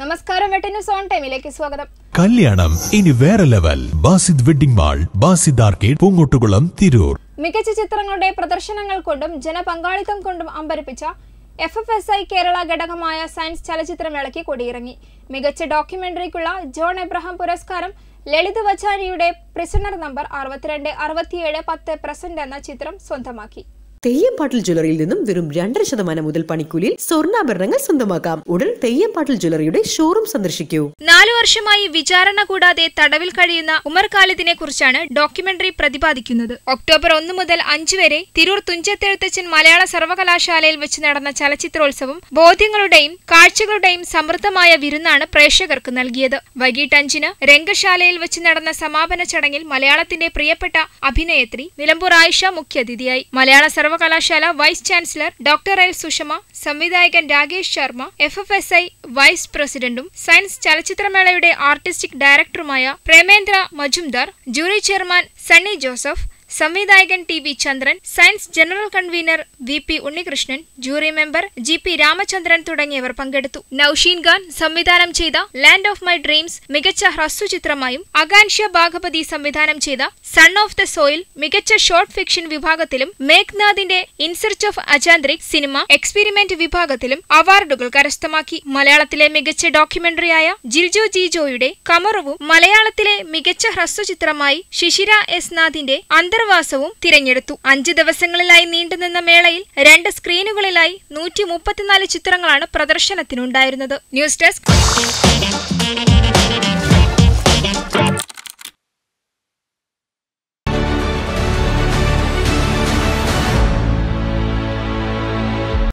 നമസ്കാരം വെട്ട news on ടൈമിലേക്ക് സ്വാഗതം കല്യാണം ഇനി വേറെ level Basid wedding mall Basid arcade Poongottukulam Tirur മികച്ച ചിത്രങ്ങളുടെ പ്രദർശനങ്ങൾ കൊണ്ടും ജനപങ്കാളിത്തം കൊണ്ടും അമ്പരപ്പിച്ച F F S I Kerala ഘടകമായ സയൻസ് ചലച്ചിത്രമേളയ്ക്ക് കൊടിയിറങ്ങി മികച്ച ഡോക്യുമെന്ററിക്കുള്ള ജോൺ എബ്രഹാം പുരസ്കാരം ലളിത് വച്ചാരിയുടെ പ്രിസണർ നമ്പർ അറുപത്തിരണ്ട് അറുപത്തിയേഴ് പത്ത് പ്രസന്റ് എന്ന ചിത്രം സ്വന്തമാക്കി തെയ്യംപാട്ടിൽ ജ്വല്ലറിയിൽ നിന്നും വെറും രണ്ടര ശതമാനം മുതൽ പണിക്കൂലിയിൽ സ്വർണ്ണാഭരണങ്ങൾ സ്വന്തമാക്കാം ഉടൻ തെയ്യംപാട്ടിൽ ജ്വല്ലറിയുടെ ഷോറൂം സന്ദർശിക്കൂ നാലു വർഷമായി വിചാരണ കൂടാതെ തടവിൽ കഴിയുന്ന ഉമർ ഖാലിദിനെ കുറിച്ചാണ് ഡോക്യുമെന്ററി പ്രതിപാദിക്കുന്നത് ഒക്ടോബർ ഒന്ന് മുതൽ അഞ്ച് വരെ തിരൂർ തുഞ്ചത്തെഴുത്തച്ഛൻ മലയാള സർവകലാശാലയിൽ വെച്ച് നടന്ന ചലച്ചിത്രോത്സവം ബോധ്യങ്ങളുടെയും കാഴ്ചകളുടെയും സമൃദ്ധമായ വിരുന്നാണ് പ്രേക്ഷകർക്ക് നൽകിയത് വൈകിട്ട് അഞ്ചിന് രംഗശാലയിൽ വെച്ച് നടന്ന സമാപന ചടങ്ങിൽ മലയാളത്തിന്റെ പ്രിയപ്പെട്ട അഭിനേത്രി നിലമ്പൂർ ആയിഷ മുഖ്യാതിഥിയായി മലയാള സർവകലാശാല vice chancellor doctor L Sushama സംവിധായകൻ Rakesh Sharma F F S I vice പ്രസിഡന്റും സയൻസ് ചലച്ചിത്രമേളയുടെ ആർട്ടിസ്റ്റിക് ഡയറക്ടറുമായ പ്രേമേന്ദ്ര മജുംദാർ ജൂറി ചെയർമാൻ സണ്ണി ജോസഫ് സംവിധായകൻ T V Chandran science general convener V P Unnikrishnan jury member G P Ramachandran തുടങ്ങിയവർ പങ്കെടുത്തു നൌഷീൻ ഖാൻ സംവിധാനം ചെയ്ത ലാൻഡ് ഓഫ് മൈ ഡ്രീംസ് മികച്ച ഹ്രസ്വചിത്രമായും അകാൻഷ്യ ബാഗപതി സംവിധാനം ചെയ്ത സൺ ഓഫ് ദ സോയിൽ മികച്ച ഷോർട്ട് ഫിക്ഷൻ വിഭാഗത്തിലും മേഘ്നാഥിന്റെ in search of Ajantrik cinema experiment വിഭാഗത്തിലും അവാർഡുകൾ കരസ്ഥമാക്കി മലയാളത്തിലെ മികച്ച ഡോക്യുമെന്ററിയായ ജിൽജോ ജിജോയുടെ കമറുവും മലയാളത്തിലെ മികച്ച ഹ്രസ്വചിത്രമായി ശിശിര എസ് നാഥിന്റെ അന്തർവാസവും തിരഞ്ഞെടുത്തു അഞ്ച് ദിവസങ്ങളിലായി നീണ്ടുനിന്ന മേളയിൽ രണ്ട് സ്ക്രീനുകളിലായി നൂറ്റി മുപ്പത്തിനാല് ചിത്രങ്ങളാണ് പ്രദർശനത്തിനുണ്ടായിരുന്നത് ന്യൂസ് ഡെസ്ക്